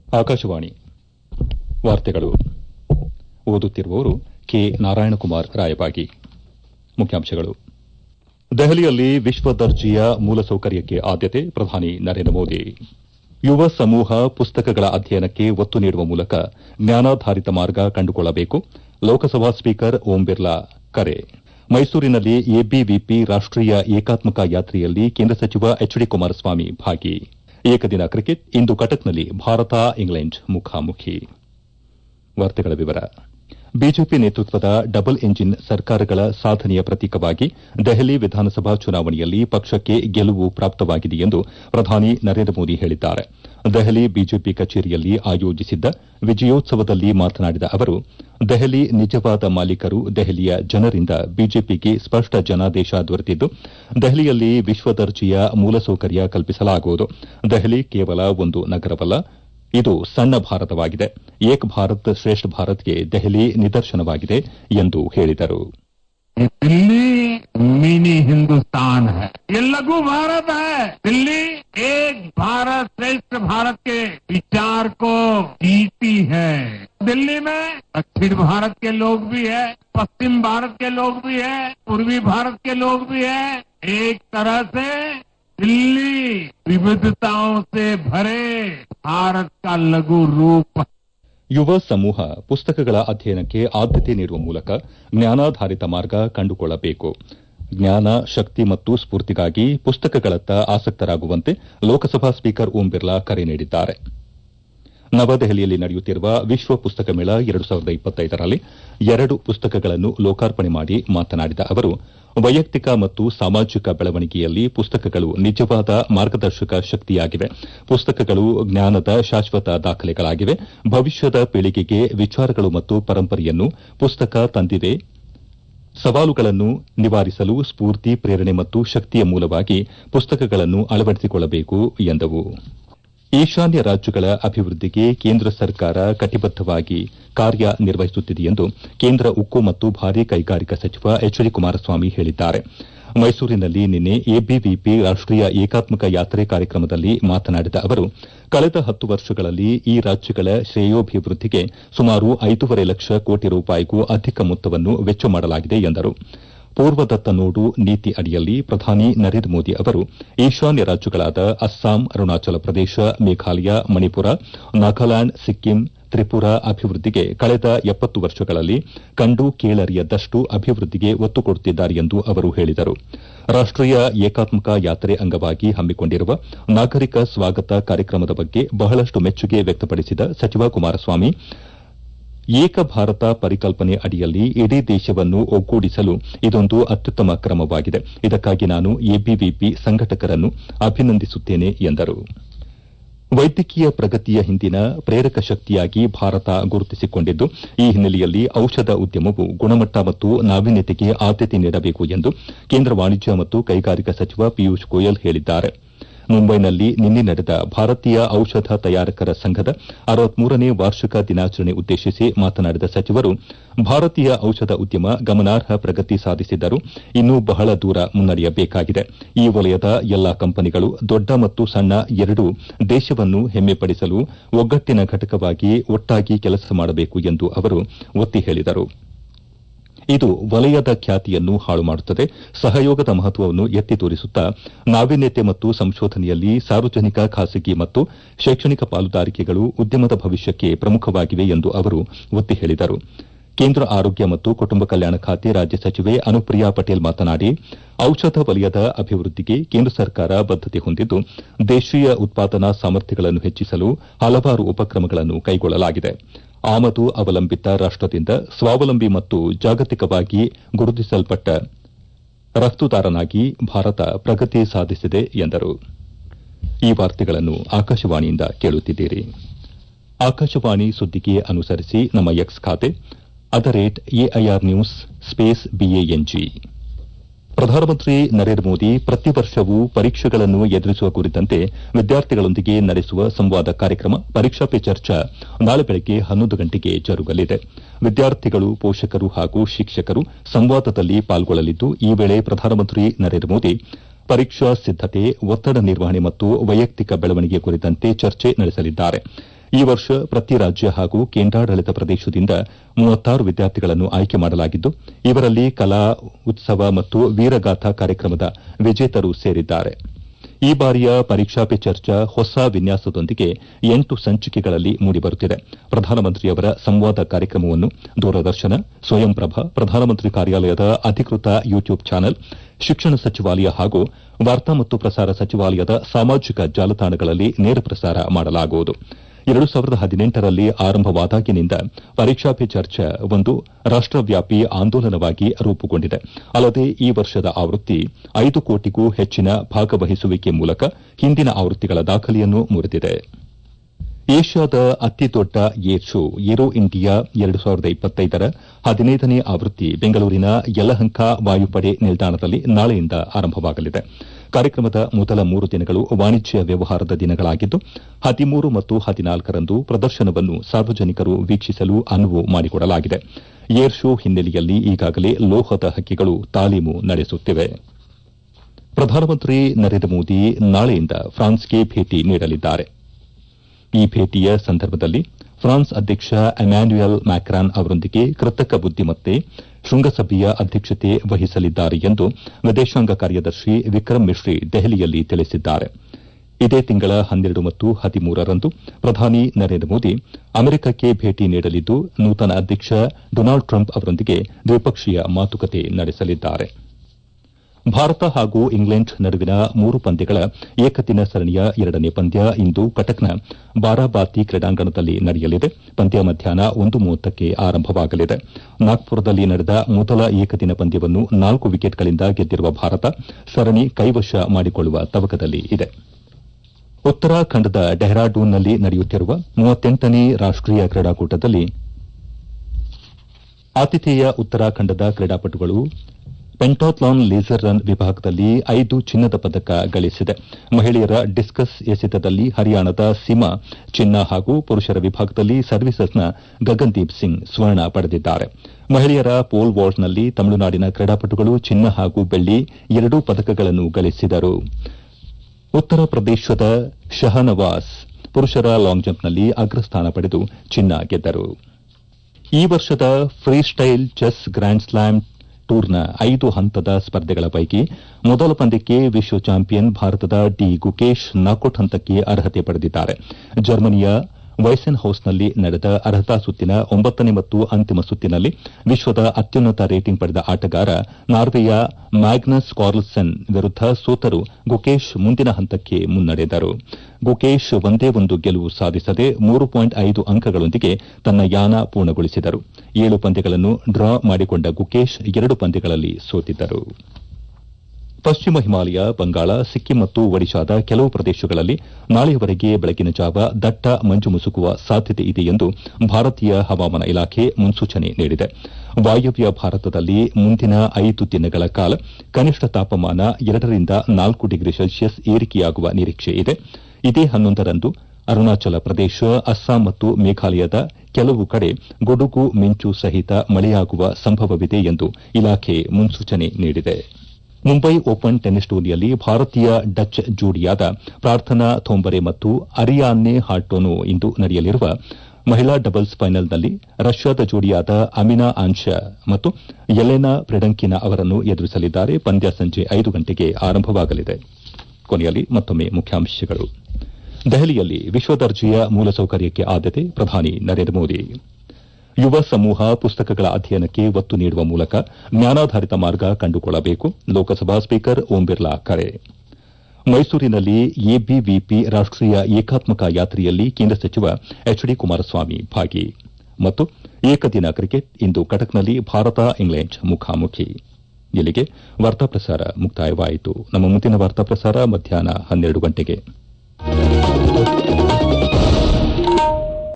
ಆಕಾಶವಾಣಿ ವಾರ್ತೆಗಳು ಓದುತ್ತಿರುವವರು ಕೆ ನಾರಾಯಣಕುಮಾರ್ ರಾಯಬಾಗಿ ಮುಖ್ಯಾಂಶಗಳು ದೆಹಲಿಯಲ್ಲಿ ವಿಶ್ವ ದರ್ಜೆಯ ಮೂಲಸೌಕರ್ಯಕ್ಕೆ ಆದ್ಯತೆ ಪ್ರಧಾನಿ ನರೇಂದ್ರ ಮೋದಿ ಯುವ ಸಮೂಹ ಪುಸ್ತಕಗಳ ಅಧ್ಯಯನಕ್ಕೆ ಒತ್ತು ನೀಡುವ ಮೂಲಕ ಜ್ಞಾನಾಧಾರಿತ ಮಾರ್ಗ ಕಂಡುಕೊಳ್ಳಬೇಕು ಲೋಕಸಭಾ ಸ್ಪೀಕರ್ ಓಂ ಬಿರ್ಲಾ ಕರೆ ಮೈಸೂರಿನಲ್ಲಿ ಎಬಿವಿಪಿ ರಾಷ್ಟೀಯ ಏಕಾತ್ಮಕ ಯಾತ್ರೆಯಲ್ಲಿ ಕೇಂದ್ರ ಸಚಿವ ಎಚ್ ಡಿ ಕುಮಾರಸ್ವಾಮಿ ಭಾಗಿ ಏಕದಿನ ಕ್ರಿಕೆಟ್ ಇಂದು ಕಟಕ್ನಲ್ಲಿ ಭಾರತ ಇಂಗ್ಲೆಂಡ್ ಮುಖಾಮುಖಿ ಬಿಜೆಪಿ ನೇತೃತ್ವದ ಡಬಲ್ ಎಂಜಿನ್ ಸರ್ಕಾರಗಳ ಸಾಧನೆಯ ಪ್ರತೀಕವಾಗಿ ದೆಹಲಿ ವಿಧಾನಸಭಾ ಚುನಾವಣೆಯಲ್ಲಿ ಪಕ್ಷಕ್ಕೆ ಗೆಲುವು ಪ್ರಾಪ್ತವಾಗಿದೆ ಎಂದು ಪ್ರಧಾನಿ ನರೇಂದ್ರ ಮೋದಿ ಹೇಳಿದ್ದಾರೆ ದೆಹಲಿ ಬಿಜೆಪಿ ಕಚೇರಿಯಲ್ಲಿ ಆಯೋಜಿಸಿದ್ದ ವಿಜಯೋತ್ಸವದಲ್ಲಿ ಮಾತನಾಡಿದ ಅವರು ದೆಹಲಿ ನಿಜವಾದ ಮಾಲೀಕರು ದೆಹಲಿಯ ಜನರಿಂದ ಬಿಜೆಪಿಗೆ ಸ್ಪಷ್ಟ ಜನಾದೇಶ ದೊರೆತಿದ್ದು ದೆಹಲಿಯಲ್ಲಿ ವಿಶ್ವ ದರ್ಜೆಯ ಮೂಲಸೌಕರ್ಯ ಕಲ್ಪಿಸಲಾಗುವುದು ದೆಹಲಿ ಕೇವಲ ಒಂದು ನಗರವಲ್ಲ ಇದು ಸಣ್ಣ ಭಾರತವಾಗಿದೆ ಏಕ್ ಭಾರತ್ ಶ್ರೇಷ್ಠ ಭಾರತ್ಗೆ ದೆಹಲಿ ನಿದರ್ಶನವಾಗಿದೆ ಎಂದು ಹೇಳಿದರು ये दिल्ली मिनी हिंदुस्तान है ये लघु भारत है दिल्ली एक भारत श्रेष्ठ भारत के विचार को जीती है दिल्ली में दक्षिण भारत के लोग भी है पश्चिम भारत के लोग भी है पूर्वी भारत के लोग भी है एक तरह से दिल्ली विविधताओं से भरे भारत का लघु रूप ಯುವ ಸಮೂಹ ಪುಸ್ತಕಗಳ ಅಧ್ಯಯನಕ್ಕೆ ಆದ್ಯತೆ ನೀಡುವ ಮೂಲಕ ಜ್ಞಾನಾಧಾರಿತ ಮಾರ್ಗ ಕಂಡುಕೊಳ್ಳಬೇಕು ಜ್ಞಾನ ಶಕ್ತಿ ಮತ್ತು ಸ್ಫೂರ್ತಿಗಾಗಿ ಪುಸ್ತಕಗಳತ್ತ ಆಸಕ್ತರಾಗುವಂತೆ ಲೋಕಸಭಾ ಸ್ಪೀಕರ್ ಓಂ ಬಿರ್ಲಾ ಕರೆ ನೀಡಿದ್ದಾರೆ ನವದೆಹಲಿಯಲ್ಲಿ ನಡೆಯುತ್ತಿರುವ ವಿಶ್ವ ಪುಸ್ತಕ ಮೇಳ ಎರಡು ಸಾವಿರದ ಇಪ್ಪತ್ತೈದರಲ್ಲಿ ಎರಡು ಪುಸ್ತಕಗಳನ್ನು ಲೋಕಾರ್ಪಣೆ ಮಾಡಿ ಮಾತನಾಡಿದ ಅವರು ವೈಯಕ್ತಿಕ ಮತ್ತು ಸಾಮಾಜಿಕ ಬೆಳವಣಿಗೆಯಲ್ಲಿ ಪುಸ್ತಕಗಳು ನಿಜವಾದ ಮಾರ್ಗದರ್ಶಕ ಶಕ್ತಿಯಾಗಿವೆ ಪುಸ್ತಕಗಳು ಜ್ಞಾನದ ಶಾಶ್ವತ ದಾಖಲೆಗಳಾಗಿವೆ ಭವಿಷ್ಯದ ಪೀಳಿಗೆಗೆ ವಿಚಾರಗಳು ಮತ್ತು ಪರಂಪರೆಯನ್ನು ಪುಸ್ತಕ ತಂದಿವೆ ಸವಾಲುಗಳನ್ನು ನಿವಾರಿಸಲು ಸ್ಫೂರ್ತಿ ಪ್ರೇರಣೆ ಮತ್ತು ಶಕ್ತಿಯ ಮೂಲವಾಗಿ ಪುಸ್ತಕಗಳನ್ನು ಅಳವಡಿಸಿಕೊಳ್ಳಬೇಕು ಎಂದವು ಈಶಾನ್ಯ ರಾಜ್ಯಗಳ ಅಭಿವೃದ್ದಿಗೆ ಕೇಂದ್ರ ಸರ್ಕಾರ ಕಟಿಬದ್ದವಾಗಿ ಕಾರ್ಯನಿರ್ವಹಿಸುತ್ತಿದೆ ಎಂದು ಕೇಂದ್ರ ಉಕ್ಕು ಮತ್ತು ಭಾರೀ ಕೈಗಾರಿಕಾ ಸಚಿವ ಎಚ್ ಡಿ ಕುಮಾರಸ್ವಾಮಿ ಹೇಳಿದ್ದಾರೆ ಮೈಸೂರಿನಲ್ಲಿ ನಿನ್ನೆ ಎಬಿವಿಪಿ ರಾಷ್ಟೀಯ ಏಕಾತ್ಮಕ ಯಾತ್ರೆ ಕಾರ್ಯಕ್ರಮದಲ್ಲಿ ಮಾತನಾಡಿದ ಅವರು ಕಳೆದ ಹತ್ತು ವರ್ಷಗಳಲ್ಲಿ ಈ ರಾಜ್ಯಗಳ ಶ್ರೇಯೋಭಿವೃದ್ದಿಗೆ ಸುಮಾರು ಐದೂವರೆ ಲಕ್ಷ ಕೋಟಿ ರೂಪಾಯಿಗೂ ಅಧಿಕ ಮೊತ್ತವನ್ನು ವೆಚ್ಚ ಮಾಡಲಾಗಿದೆ ಎಂದರು ಪೂರ್ವದತ್ತ ನೋಡು ನೀತಿ ಅಡಿಯಲ್ಲಿ ಪ್ರಧಾನಿ ನರೇಂದ್ರ ಮೋದಿ ಅವರು ಈಶಾನ್ಯ ರಾಜ್ಯಗಳಾದ ಅಸ್ಸಾಂ ಅರುಣಾಚಲ ಪ್ರದೇಶ ಮೇಘಾಲಯ ಮಣಿಪುರ ನಾಗಾಲ್ಯಾಂಡ್ ಸಿಕ್ಕಿಂ ತ್ರಿಪುರಾ ಅಭಿವೃದ್ದಿಗೆ ಕಳೆದ ಎಪ್ಪತ್ತು ವರ್ಷಗಳಲ್ಲಿ ಕಂಡು ಕೇಳರಿಯದಷ್ಟು ಅಭಿವೃದ್ದಿಗೆ ಒತ್ತು ಕೊಡುತ್ತಿದ್ದಾರೆ ಎಂದು ಅವರು ಹೇಳಿದರು ರಾಷ್ಟೀಯ ಏಕಾತ್ಮಕ ಯಾತ್ರೆ ಅಂಗವಾಗಿ ಹಮ್ಮಿಕೊಂಡಿರುವ ನಾಗರಿಕ ಸ್ವಾಗತ ಕಾರ್ಯಕ್ರಮದ ಬಗ್ಗೆ ಬಹಳಷ್ಟು ಮೆಚ್ಚುಗೆ ವ್ಯಕ್ತಪಡಿಸಿದ ಸಚಿವ ಕುಮಾರಸ್ವಾಮಿ ಏಕ ಭಾರತ ಪರಿಕಲ್ಪನೆ ಅಡಿಯಲ್ಲಿ ಇಡೀ ದೇಶವನ್ನು ಒಗ್ಗೂಡಿಸಲು ಇದೊಂದು ಅತ್ಯುತ್ತಮ ಕ್ರಮವಾಗಿದೆ ಇದಕ್ಕಾಗಿ ನಾನು ಎಬಿವಿಪಿ ಸಂಘಟಕರನ್ನು ಅಭಿನಂದಿಸುತ್ತೇನೆ ಎಂದರು ವೈದ್ಯಕೀಯ ಪ್ರಗತಿಯ ಹಿಂದಿನ ಪ್ರೇರಕ ಶಕ್ತಿಯಾಗಿ ಭಾರತ ಗುರುತಿಸಿಕೊಂಡಿದ್ದು ಈ ಹಿನ್ನೆಲೆಯಲ್ಲಿ ಔಷಧ ಉದ್ಯಮವು ಗುಣಮಟ್ಟ ಮತ್ತು ನಾವೀನ್ಯತೆಗೆ ಆದ್ಯತೆ ನೀಡಬೇಕು ಎಂದು ಕೇಂದ್ರ ವಾಣಿಜ್ಯ ಮತ್ತು ಕೈಗಾರಿಕಾ ಸಚಿವ ಪಿಯೂಷ್ ಗೋಯಲ್ ಹೇಳಿದ್ದಾರೆ ಮುಂಬೈನಲ್ಲಿ ನಿನ್ನೆ ನಡೆದ ಭಾರತೀಯ ಔಷಧ ತಯಾರಕರ ಸಂಘದ ಅರವತ್ಮೂರನೇ ವಾರ್ಷಿಕ ದಿನಾಚರಣೆ ಉದ್ದೇಶಿಸಿ ಮಾತನಾಡಿದ ಸಚಿವರು ಭಾರತೀಯ ಔಷಧ ಉದ್ಯಮ ಗಮನಾರ್ಹ ಪ್ರಗತಿ ಸಾಧಿಸಿದ್ದರೂ ಇನ್ನೂ ಬಹಳ ದೂರ ಮುನ್ನಡೆಯಬೇಕಾಗಿದೆ ಈ ವಲಯದ ಎಲ್ಲಾ ಕಂಪನಿಗಳು ದೊಡ್ಡ ಮತ್ತು ಸಣ್ಣ ಎರಡೂ ದೇಶವನ್ನು ಹೆಮ್ಮೆಪಡಿಸಲು ಒಗ್ಗಟ್ಟಿನ ಘಟಕವಾಗಿ ಒಟ್ಟಾಗಿ ಕೆಲಸ ಮಾಡಬೇಕು ಎಂದು ಅವರು ಒತ್ತಿ ಹೇಳಿದರು ಇದು ವಲಯದ ಖ್ಯಾತಿಯನ್ನು ಹಾಳು ಮಾಡುತ್ತದೆ ಸಹಯೋಗದ ಮಹತ್ವವನ್ನು ಎತ್ತಿ ತೋರಿಸುತ್ತಾ ನಾವೀನ್ಯತೆ ಮತ್ತು ಸಂಶೋಧನೆಯಲ್ಲಿ ಸಾರ್ವಜನಿಕ ಖಾಸಗಿ ಮತ್ತು ಶೈಕ್ಷಣಿಕ ಪಾಲುದಾರಿಕೆಗಳು ಉದ್ಯಮದ ಭವಿಷ್ಯಕ್ಕೆ ಪ್ರಮುಖವಾಗಿವೆ ಎಂದು ಅವರು ಒತ್ತಿ ಹೇಳಿದರು ಕೇಂದ್ರ ಆರೋಗ್ಯ ಮತ್ತು ಕುಟುಂಬ ಕಲ್ಯಾಣ ಖಾತೆ ರಾಜ್ಯ ಸಚಿವೆ ಅನುಪ್ರಿಯಾ ಪಟೇಲ್ ಮಾತನಾಡಿ ಔಷಧ ವಲಯದ ಅಭಿವೃದ್ದಿಗೆ ಕೇಂದ್ರ ಸರ್ಕಾರ ಬದ್ದತೆ ಹೊಂದಿದ್ದು ದೇಶೀಯ ಉತ್ಪಾದನಾ ಸಾಮರ್ಥ್ಯಗಳನ್ನು ಹೆಚ್ಚಿಸಲು ಹಲವಾರು ಉಪಕ್ರಮಗಳನ್ನು ಕೈಗೊಳ್ಳಲಾಗಿದೆ ಆಮದು ಅವಲಂಬಿತ ರಾಷ್ಟದಿಂದ ಸ್ವಾವಲಂಬಿ ಮತ್ತು ಜಾಗತಿಕವಾಗಿ ಗುರುತಿಸಲ್ಪಟ್ಟ ರಫ್ತುದಾರನಾಗಿ ಭಾರತ ಪ್ರಗತಿ ಸಾಧಿಸಿದೆ ಎಂದರು ಈ ವಾರ್ತೆಗಳನ್ನು ಆಕಾಶವಾಣಿಯಿಂದ ಕೇಳುತ್ತಿದ್ದೀರಿ ಆಕಾಶವಾಣಿ ಸುದ್ದಿಗೆ ಅನುಸರಿಸಿ ನಮ್ಮ ಎಕ್ಸ್ ಖಾತೆ ಅದ rate AIR news space B A N G ಪ್ರಧಾನಮಂತ್ರಿ ನರೇಂದ್ರ ಮೋದಿ ಪ್ರತಿ ವರ್ಷವೂ ಪರೀಕ್ಷೆಗಳನ್ನು ಎದುರಿಸುವ ಕುರಿತಂತೆ ವಿದ್ಯಾರ್ಥಿಗಳೊಂದಿಗೆ ನಡೆಸುವ ಸಂವಾದ ಕಾರ್ಯಕ್ರಮ ಪರೀಕ್ಷಾ ಪೇ ಚರ್ಚಾ ನಾಳೆ ಬೆಳಗ್ಗೆ ಹನ್ನೊಂದು ಗಂಟೆಗೆ ಜರುಗಲಿದೆ ವಿದ್ಯಾರ್ಥಿಗಳು ಪೋಷಕರು ಹಾಗೂ ಶಿಕ್ಷಕರು ಸಂವಾದದಲ್ಲಿ ಪಾಲ್ಗೊಳ್ಳಲಿದ್ದು ಈ ವೇಳೆ ಪ್ರಧಾನಮಂತ್ರಿ ನರೇಂದ್ರ ಮೋದಿ ಪರೀಕ್ಷಾ ಸಿದ್ದತೆ ಒತ್ತಡ ನಿರ್ವಹಣೆ ಮತ್ತು ವೈಯಕ್ತಿಕ ಬೆಳವಣಿಗೆ ಕುರಿತಂತೆ ಚರ್ಚೆ ನಡೆಸಲಿದ್ದಾರೆ ಈ ವರ್ಷ ಪ್ರತಿ ರಾಜ್ಯ ಹಾಗೂ ಕೇಂದ್ರಾಡಳಿತ ಪ್ರದೇಶದಿಂದ ಮೂವತ್ತಾರು ವಿದ್ಯಾರ್ಥಿಗಳನ್ನು ಆಯ್ಕೆ ಮಾಡಲಾಗಿದ್ದು ಇವರಲ್ಲಿ ಕಲಾ ಉತ್ಸವ ಮತ್ತು ವೀರಗಾಥಾ ಕಾರ್ಯಕ್ರಮದ ವಿಜೇತರು ಸೇರಿದ್ದಾರೆ ಈ ಬಾರಿಯ ಪರೀಕ್ಷಾ ಪೆ ಚರ್ಚಾ ಹೊಸ ವಿನ್ಯಾಸದೊಂದಿಗೆ ಎಂಟು ಸಂಚಿಕೆಗಳಲ್ಲಿ ಮೂಡಿಬರುತ್ತಿದೆ ಪ್ರಧಾನಮಂತ್ರಿಯವರ ಸಂವಾದ ಕಾರ್ಯಕ್ರಮವನ್ನು ದೂರದರ್ಶನ ಸ್ವಯಂಪ್ರಭ ಪ್ರಧಾನಮಂತ್ರಿ ಕಾರ್ಯಾಲಯದ ಅಧಿಕೃತ ಯೂಟ್ಯೂಬ್ ಚಾನೆಲ್ ಶಿಕ್ಷಣ ಸಚಿವಾಲಯ ಹಾಗೂ ವಾರ್ತಾ ಮತ್ತು ಪ್ರಸಾರ ಸಚಿವಾಲಯದ ಸಾಮಾಜಿಕ ಜಾಲತಾಣಗಳಲ್ಲಿ ನೇರ ಪ್ರಸಾರ ಮಾಡಲಾಗುವುದು ಎರಡು ಸಾವಿರದ ಹದಿನೆಂಟರಲ್ಲಿ ಆರಂಭವಾದಾಗಿನಿಂದ ಪರೀಕ್ಷಾ ಪೆ ಚರ್ಚಾ ಒಂದು ರಾಷ್ಟವ್ಯಾಪಿ ಆಂದೋಲನವಾಗಿ ರೂಪುಗೊಂಡಿದೆ ಅಲ್ಲದೆ ಈ ವರ್ಷದ ಆವೃತ್ತಿ ಐದು ಕೋಟಿಗೂ ಹೆಚ್ಚಿನ ಭಾಗವಹಿಸುವಿಕೆ ಮೂಲಕ ಹಿಂದಿನ ಆವೃತ್ತಿಗಳ ದಾಖಲೆಯನ್ನು ಮುರಿದಿದೆ ಏಷ್ಯಾದ ಅತಿದೊಡ್ಡ ಏರ್ ಶೋ ಏರೋ ಇಂಡಿಯಾ ಎರಡು ಸಾವಿರದ ಇಪ್ಪತ್ತೈದರ ಹದಿನೈದನೇ ಆವೃತ್ತಿ ಬೆಂಗಳೂರಿನ ಯಲಹಂಕ ವಾಯುಪಡೆ ನಿಲ್ದಾಣದಲ್ಲಿ ನಾಳೆಯಿಂದ ಆರಂಭವಾಗಲಿದೆ ಕಾರ್ಯಕ್ರಮದ ಮೊದಲ ಮೂರು ದಿನಗಳು ವಾಣಿಜ್ಯ ವ್ಯವಹಾರದ ದಿನಗಳಾಗಿದ್ದು ಹದಿಮೂರು ಮತ್ತು ಹದಿನಾಲ್ಕರಂದು ಪ್ರದರ್ಶನವನ್ನು ಸಾರ್ವಜನಿಕರು ವೀಕ್ಷಿಸಲು ಅನುವು ಮಾಡಿಕೊಡಲಾಗಿದೆ ಏರ್ ಶೋ ಹಿನ್ನೆಲೆಯಲ್ಲಿ ಈಗಾಗಲೇ ಲೋಹದ ಹಕ್ಕಿಗಳು ತಾಲೀಮು ನಡೆಸುತ್ತಿವೆ ಪ್ರಧಾನಮಂತ್ರಿ ನರೇಂದ್ರ ಮೋದಿ ನಾಳೆಯಿಂದ ಫ್ರಾನ್ಸ್ಗೆ ಭೇಟಿ ನೀಡಲಿದ್ದಾರೆ ಈ ಭೇಟಿಯ ಸಂದರ್ಭದಲ್ಲಿ ಫ್ರಾನ್ಸ್ ಅಧ್ಯಕ್ಷ ಎಮ್ಯಾನ್ಯುಯಲ್ ಮ್ಯಾಕ್ರಾನ್ ಅವರೊಂದಿಗೆ ಕೃತಕ ಬುದ್ದಿಮತ್ತೆ ಶೃಂಗಸಭೆಯ ಅಧ್ಯಕ್ಷತೆ ವಹಿಸಲಿದ್ದಾರೆ ಎಂದು ವಿದೇಶಾಂಗ ಕಾರ್ಯದರ್ಶಿ ವಿಕ್ರಮ್ ಮಿಶ್ರಿ ದೆಹಲಿಯಲ್ಲಿ ತಿಳಿಸಿದ್ದಾರೆ ಇದೇ ತಿಂಗಳ ಹನ್ನೆರಡು ಮತ್ತು ಹದಿಮೂರರಂದು ಪ್ರಧಾನಿ ನರೇಂದ್ರ ಮೋದಿ ಅಮೆರಿಕಕ್ಕೆ ಭೇಟಿ ನೀಡಲಿದ್ದು ನೂತನ ಅಧ್ಯಕ್ಷ ಡೊನಾಲ್ಡ್ ಟ್ರಂಪ್ ಅವರೊಂದಿಗೆ ದ್ವಿಪಕ್ಷೀಯ ಮಾತುಕತೆ ನಡೆಸಲಿದ್ದಾರೆ ಭಾರತ ಹಾಗೂ ಇಂಗ್ಲೆಂಡ್ ನಡುವಿನ ಮೂರು ಪಂದ್ಯಗಳ ಏಕದಿನ ಸರಣಿಯ ಎರಡನೇ ಪಂದ್ಯ ಇಂದು ಕಟಕ್ನ ಬಾರಾಬಾತಿ ಕ್ರೀಡಾಂಗಣದಲ್ಲಿ ನಡೆಯಲಿದೆ ಪಂದ್ಯ ಮಧ್ಯಾಹ್ನ ಒಂದು ಮೂವತ್ತಕ್ಕೆ ಆರಂಭವಾಗಲಿದೆ ನಾಗ್ಪುರದಲ್ಲಿ ನಡೆದ ಮೊದಲ ಏಕದಿನ ಪಂದ್ಯವನ್ನು ನಾಲ್ಕು ವಿಕೆಟ್ಗಳಿಂದ ಗೆದ್ದಿರುವ ಭಾರತ ಸರಣಿ ಕೈವಶ ಮಾಡಿಕೊಳ್ಳುವ ತವಕದಲ್ಲಿ ಇದೆ ಉತ್ತರಾಖಂಡದ ಡೆಹ್ರಾಡೂನ್ನಲ್ಲಿ ನಡೆಯುತ್ತಿರುವ ಮೂವತ್ತೆಂಟನೇ ರಾಷ್ಟೀಯ ಕ್ರೀಡಾಕೂಟದಲ್ಲಿ ಆತಿಥೇಯ ಉತ್ತರಾಖಂಡದ ಕ್ರೀಡಾಪಟುಗಳು ಪೆಂಟಾಥ್ಲಾನ್ ಲೇಸರ್ ರನ್ ವಿಭಾಗದಲ್ಲಿ ಐದು ಚಿನ್ನದ ಪದಕ ಗಳಿಸಿದೆ ಮಹಿಳೆಯರ ಡಿಸ್ಕಸ್ ಎಸೆತದಲ್ಲಿ ಹರಿಯಾಣದ ಸಿಮಾ ಚಿನ್ನ ಹಾಗೂ ಪುರುಷರ ವಿಭಾಗದಲ್ಲಿ ಸರ್ವೀಸಸ್ನ ಗಗನ್ದೀಪ್ ಸಿಂಗ್ ಸ್ವರ್ಣ ಪಡೆದಿದ್ದಾರೆ ಮಹಿಳೆಯರ ಪೋಲ್ ವಾಲ್ಟ್ನಲ್ಲಿ ತಮಿಳುನಾಡಿನ ಕ್ರೀಡಾಪಟುಗಳು ಚಿನ್ನ ಹಾಗೂ ಬೆಳ್ಳಿ ಎರಡೂ ಪದಕಗಳನ್ನು ಗಳಿಸಿದರು ಉತ್ತರ ಪ್ರದೇಶದ ಶಹನವಾಸ್ ಪುರುಷರ ಲಾಂಗ್ ಜಂಪ್ನಲ್ಲಿ ಅಗ್ರಸ್ಥಾನ ಪಡೆದು ಚಿನ್ನ ಗೆದ್ದರು ಈ ವರ್ಷದ ಫ್ರೀಸ್ಟೈಲ್ ಚೆಸ್ ಗ್ರ್ಯಾಂಡ್ ಸ್ಲಾಮ್ ಟೂರ್ನ ಐದು ಹಂತದ ಸ್ಪರ್ಧೆಗಳ ಪೈಕಿ ಮೊದಲ ಪಂದ್ಯಕ್ಕೆ ವಿಶ್ವ ಚಾಂಪಿಯನ್ ಭಾರತದ ಡಿ ಗುಕೇಶ್ ನಾಕೌಟ್ ಹಂತಕ್ಕೆ ಅರ್ಹತೆ ಪಡೆದಿದ್ದಾರೆ ಜರ್ಮನಿಯ ವೈಸೆನ್ ಹೌಸ್ನಲ್ಲಿ ನಡೆದ ಅರ್ಹತಾ ಸುತ್ತಿನ ಒಂಬತ್ತನೇ ಮತ್ತು ಅಂತಿಮ ಸುತ್ತಿನಲ್ಲಿ ವಿಶ್ವದ ಅತ್ಯುನ್ನತ ರೇಟಿಂಗ್ ಪಡೆದ ಆಟಗಾರ ನಾರ್ವೆಯ ಮ್ಯಾಗ್ನಸ್ ಕಾರ್ಲ್ಸನ್ ವಿರುದ್ದ ಸೋತರು ಗುಕೇಶ್ ಮುಂದಿನ ಹಂತಕ್ಕೆ ಮುನ್ನಡೆದರು ಗುಕೇಶ್ ಒಂದೇ ಒಂದು ಗೆಲುವು ಸಾಧಿಸದೆ ಮೂರು ಪಾಯಿಂಟ್ ಐದು ಅಂಕಗಳೊಂದಿಗೆ ತನ್ನ ಯಾನ ಪೂರ್ಣಗೊಳಿಸಿದರು ಏಳು ಪಂದ್ಯಗಳನ್ನು ಡ್ರಾ ಮಾಡಿಕೊಂಡ ಗುಕೇಶ್ ಎರಡು ಪಂದ್ಯಗಳಲ್ಲಿ ಸೋತಿದ್ದರು ಪಶ್ಚಿಮ ಹಿಮಾಲಯ ಬಂಗಾಳ ಸಿಕ್ಕಿಂ ಮತ್ತು ಒಡಿಶಾದ ಕೆಲವು ಪ್ರದೇಶಗಳಲ್ಲಿ ನಾಳೆಯವರೆಗೆ ಬೆಳಗಿನ ಜಾವ ದಟ್ಟ ಮಂಜು ಮುಸುಕುವ ಸಾಧ್ಯತೆ ಇದೆ ಎಂದು ಭಾರತೀಯ ಹವಾಮಾನ ಇಲಾಖೆ ಮುನ್ಸೂಚನೆ ನೀಡಿದೆ ವಾಯವ್ಯ ಭಾರತದಲ್ಲಿ ಮುಂದಿನ ಐದು ದಿನಗಳ ಕಾಲ ಕನಿಷ್ಠ ತಾಪಮಾನ ಎರಡರಿಂದ ನಾಲ್ಕು ಡಿಗ್ರಿ ಸೆಲ್ಸಿಯಸ್ ಏರಿಕೆಯಾಗುವ ನಿರೀಕ್ಷೆ ಇದೆ ಇದೇ ಹನ್ನೊಂದರಂದು ಅರುಣಾಚಲ ಪ್ರದೇಶ ಅಸ್ಸಾಂ ಮತ್ತು ಮೇಘಾಲಯದ ಕೆಲವು ಕಡೆ ಗುಡುಗು ಮಿಂಚು ಸಹಿತ ಮಳೆಯಾಗುವ ಸಂಭವವಿದೆ ಎಂದು ಇಲಾಖೆ ಮುನ್ಸೂಚನೆ ನೀಡಿದೆ ಮುಂಬೈ ಓಪನ್ ಟೆನ್ನಿಸ್ ಟೂರ್ನಿಯಲ್ಲಿ ಭಾರತೀಯ ಡಚ್ ಜೋಡಿಯಾದ ಪ್ರಾರ್ಥನಾ ಥೋಂಬರೆ ಮತ್ತು ಅರಿಯಾನ್ನೆ ಹಾರ್ಟೋನೋ ಇಂದು ನಡೆಯಲಿರುವ ಮಹಿಳಾ ಡಬಲ್ಸ್ ಫೈನಲ್ನಲ್ಲಿ ರಷ್ಯಾದ ಜೋಡಿಯಾದ ಅಮಿನಾ ಆನ್ಶಾ ಮತ್ತು ಯೆಲೆನಾ ಪ್ರೆಡಂಕಿನಾ ಅವರನ್ನು ಎದುರಿಸಲಿದ್ದಾರೆ ಪಂದ್ಯ ಸಂಜೆ ಐದು ಗಂಟೆಗೆ ಆರಂಭವಾಗಲಿದೆ ಕೊನೆಯಲ್ಲಿ ಮತ್ತೊಮ್ಮೆ ಮುಖ್ಯಾಂಶಗಳು ದೆಹಲಿಯಲ್ಲಿ ವಿಶ್ವದರ್ಜೆಯ ಮೂಲಸೌಕರ್ಯಕ್ಕೆ ಆದ್ಯತೆ ಪ್ರಧಾನಿ ನರೇಂದ್ರ ಮೋದಿ ಯುವ ಸಮೂಹ ಪುಸ್ತಕಗಳ ಅಧ್ಯಯನಕ್ಕೆ ಒತ್ತು ನೀಡುವ ಮೂಲಕ ಜ್ಞಾನಾಧಾರಿತ ಮಾರ್ಗ ಕಂಡುಕೊಳ್ಳಬೇಕು ಲೋಕಸಭಾ ಸ್ಪೀಕರ್ ಓಂ ಬಿರ್ಲಾ ಕರೆ ಮೈಸೂರಿನಲ್ಲಿ ಎಬಿವಿಪಿ ರಾಷ್ಟೀಯ ಏಕಾತ್ಮಕ ಯಾತ್ರೆಯಲ್ಲಿ ಕೇಂದ್ರ ಸಚಿವ ಎಚ್ ಡಿ ಕುಮಾರಸ್ವಾಮಿ ಭಾಗಿ ಮತ್ತು ಏಕದಿನ ಕ್ರಿಕೆಟ್ ಇಂದು ಕಟಕ್ನಲ್ಲಿ ಭಾರತ ಇಂಗ್ಲೆಂಡ್ ಮುಖಾಮುಖಿ ಇಲ್ಲಿಗೆ ವಾರ್ತಾ ಪ್ರಸಾರ ಮುಕ್ತಾಯವಾಯಿತು ನಮ್ಮ ಮುಂದಿನ ವಾರ್ತಾ ಪ್ರಸಾರ ಮಧ್ಯಾಹ್ನ ಹನ್ನೆರಡು ಗಂಟೆಗೆ